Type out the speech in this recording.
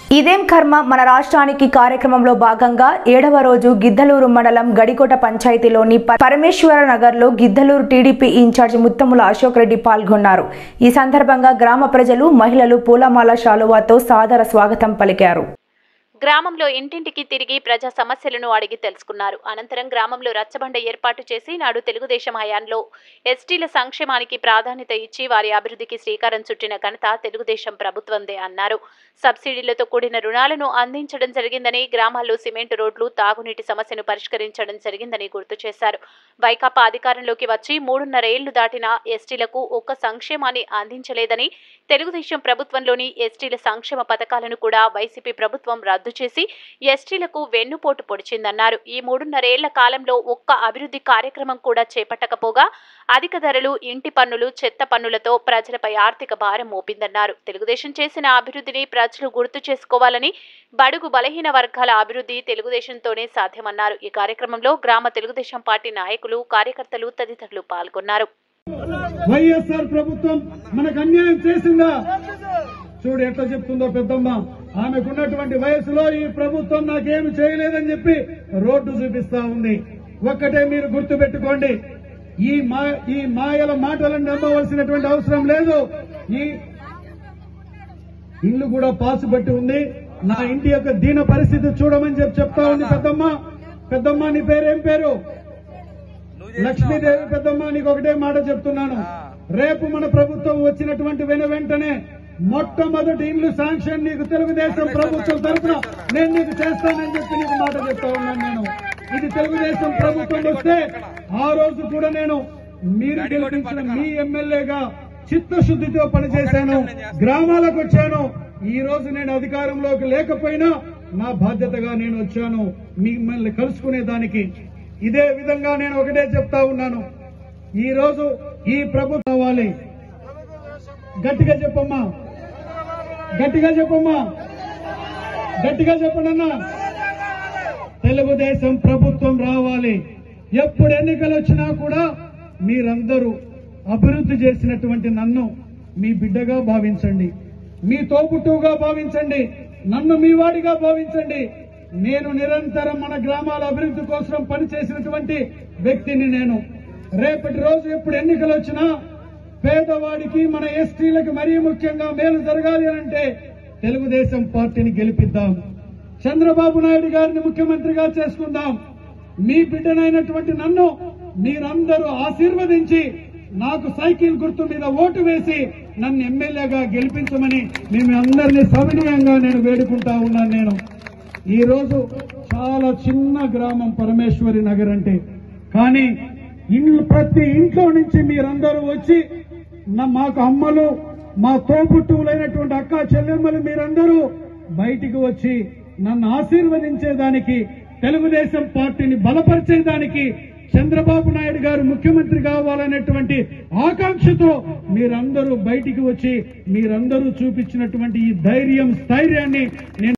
ఇదేం కర్మ మన రాష్ట్రానికి కార్యక్రమంలో భాగంగా ఏడవ రోజు గిద్దలూరు మండలం గడికోట పంచాయతీలోని ప- పరమేశ్వర నగర్లో గిద్దలూరు టీడీపీ ఇన్ఛార్జ్ ముత్తముల అశోక్ రెడ్డి పాల్గొన్నారు ఈ సందర్భంగా గ్రామ ప్రజలు మహిళలు పూలమాల శాలువాతో సాదర స్వాగతం పలికారు గ్రామంలో ఇంటింటికి తిరిగి ప్రజా సమస్యలను అడిగి తెలుసుకున్నారు అనంతరం గ్రామంలో రచ్చబండ ఏర్పాటు చేసి నాడు తెలుగుదేశం హయాంలో ఎస్టీల సంక్షేమానికి ప్రాధాన్యత ఇచ్చి వారి అభివృద్ధికి శ్రీకారం చుట్టిన ఘనత తెలుగుదేశం ప్రభుత్వందే అన్నారు సబ్సిడీలతో కూడిన రుణాలను అందించడం జరిగిందని గ్రామాల్లో సిమెంట్ రోడ్లు తాగునీటి సమస్యను పరిష్కరించడం జరిగిందని గుర్తు చేశారు వైకాపా అధికారంలోకి వచ్చి మూడున్నర ఏళ్లు దాటిన ఎస్టీలకు ఒక్క సంక్షేమాన్ని అందించలేదని తెలుగుదేశం ప్రభుత్వంలోని ఎస్టీల సంక్షేమ పథకాలను కూడా వైసీపీ ప్రభుత్వం రద్దు చేసి ఎస్టీలకు వెన్నుపోటు పొడిచిందన్నారు ఈ మూడున్నరేళ్ల కాలంలో ఒక్క అభివృద్ధి కార్యక్రమం కూడా చేపట్టకపోగా అధిక ధరలు ఇంటి పన్నులు చెత్త పన్నులతో ప్రజలపై ఆర్థిక భారం మోపిందన్నారు తెలుగుదేశం చేసిన అభివృద్ధిని ప్రజలు గుర్తు చేసుకోవాలని బడుగు బలహీన వర్గాల అభివృద్ధి తెలుగుదేశంతోనే సాధ్యమన్నారు ఈ కార్యక్రమంలో గ్రామ తెలుగుదేశం పార్టీ నాయకులు కార్యకర్తలు తదితరులు పాల్గొన్నారు వైఎస్ఆర్ ప్రభుత్వం మనకు అన్యాయం చేసిందా చూడు ఎట్లా చెప్తుందో పెద్దమ్మ ఆమెకున్నటువంటి వయసులో ఈ ప్రభుత్వం నాకేమి చేయలేదని చెప్పి రోడ్డు చూపిస్తా ఉంది ఒక్కటే మీరు గుర్తు పెట్టుకోండి ఈ మా ఈ మాయల మాటలను నమ్మవలసినటువంటి అవసరం లేదు ఈ ఇల్లు కూడా పాసు పట్టి ఉంది నా ఇంటి యొక్క దీన పరిస్థితి చూడమని చెప్పి చెప్తా ఉంది పెద్దమ్మ పెద్దమ్మ నీ పేరు ఏం పేరు లక్ష్మీదేవి పెద్దమ్మ నీకు ఒకటే మాట చెప్తున్నాను రేపు మన ప్రభుత్వం వచ్చినటువంటి వెను వెంటనే మొట్టమొదటి ఇల్లు శాంక్షన్ నీకు తెలుగుదేశం ప్రభుత్వం తరఫున నేను నీకు చేస్తానని చెప్పి నీకు మాట చెప్తా ఉన్నాను నేను ఇది తెలుగుదేశం ప్రభుత్వం వస్తే ఆ రోజు కూడా నేను మీరు గెలిపించిన మీ ఎమ్మెల్యేగా చిత్తశుద్ధితో పనిచేశాను గ్రామాలకు వచ్చాను ఈ రోజు నేను అధికారంలోకి లేకపోయినా నా బాధ్యతగా నేను వచ్చాను మిమ్మల్ని కలుసుకునే దానికి ఇదే విధంగా నేను ఒకటే చెప్తా ఉన్నాను ఈ రోజు ఈ ప్రభుత్వం అవ్వాలి గట్టిగా చెప్పమ్మా గట్టిగా చెప్పమ్మా గట్టిగా చెప్పండన్నా తెలుగుదేశం ప్రభుత్వం రావాలి ఎప్పుడు ఎన్నికలు వచ్చినా కూడా మీరందరూ అభివృద్ధి చేసినటువంటి నన్ను మీ బిడ్డగా భావించండి మీ తోబుట్టువుగా భావించండి నన్ను మీ వాడిగా భావించండి నేను నిరంతరం మన గ్రామాల అభివృద్ధి కోసం పనిచేసినటువంటి వ్యక్తిని నేను రేపటి రోజు ఎప్పుడు ఎన్నికలు వచ్చినా పేదవాడికి మన ఎస్టీలకు మరీ ముఖ్యంగా మేలు జరగాలి అని అంటే తెలుగుదేశం పార్టీని గెలిపిద్దాం చంద్రబాబు నాయుడు గారిని ముఖ్యమంత్రిగా చేసుకుందాం మీ బిడ్డనైనటువంటి నన్ను మీరందరూ ఆశీర్వదించి నాకు సైకిల్ గుర్తు మీద ఓటు వేసి నన్ను ఎమ్మెల్యేగా గెలిపించమని మేము అందరినీ సవినీయంగా నేను వేడుకుంటా ఉన్నాను నేను ఈ రోజు చాలా చిన్న గ్రామం పరమేశ్వరి నగర్ అంటే కానీ ఇండ్లు ప్రతి ఇంట్లో నుంచి మీరందరూ వచ్చి నా- మాకు అమ్మలు మా తోబుట్టువులైనటువంటి అక్క చెల్లెమ్మలు మీరందరూ బయటికి వచ్చి నన్ను ఆశీర్వదించేదానికి తెలుగుదేశం పార్టీని బలపరిచేదానికి చంద్రబాబు నాయుడు గారు ముఖ్యమంత్రి కావాలనేటువంటి ఆకాంక్షతో మీరందరూ బయటికి వచ్చి మీరందరూ చూపించినటువంటి ఈ ధైర్యం స్థైర్యాన్ని నేను